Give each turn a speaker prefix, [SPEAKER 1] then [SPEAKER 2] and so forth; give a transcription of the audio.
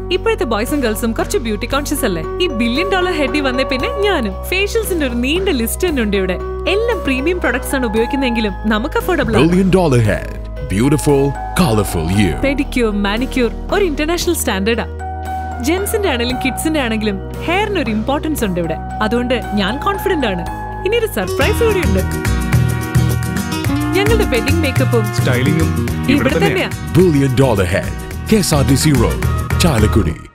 [SPEAKER 1] ഇപ്പോഴത്തെ ബോയ്സും ഗേൾസും കുറച്ച് beauty conscious അല്ലേ ഈ ബില്യൺ ഡോളർ ഹെഡി വന്നേ പിന്നെ ഞാനും ഫേഷ്യൽസിന്റെ ഒരു നീണ്ട ലിസ്റ്റ് തന്നെ ഉണ്ട് ഇവിടെ എല്ലാം പ്രീമിയം പ്രൊഡക്ട്സ് ആണ് ഉപയോഗിക്കുന്നതെങ്കിലും നമുക്ക് അഫോർഡബിൾ ആണ്
[SPEAKER 2] Million Dollar Head. Beautiful, colorful you.
[SPEAKER 1] Pedicure manicure ഒരു ഇന്റർനാഷണൽ സ്റ്റാൻഡേർഡാ ജെൻസിന്റെ ആണെങ്കിലും കിഡ്സിന്റെ ആണെങ്കിലും ഹെയറിന് ഒരു ഇമ്പോർട്ടൻസ് ഉണ്ട് ഇവിടെ അതുകൊണ്ട് ഞാൻ കോൺഫിഡന്റ് ആണ് ഇനി ഒരു സർപ്രൈസ് കൂടി ഉണ്ട് ഞങ്ങളുടെ വെഡിങ് മേക്കപ്പും
[SPEAKER 3] സ്റ്റൈലിങ്ങും
[SPEAKER 1] ഇവിടെ തന്നെയാ
[SPEAKER 2] Billion Dollar Head. KSRTC Road. Chalakudi.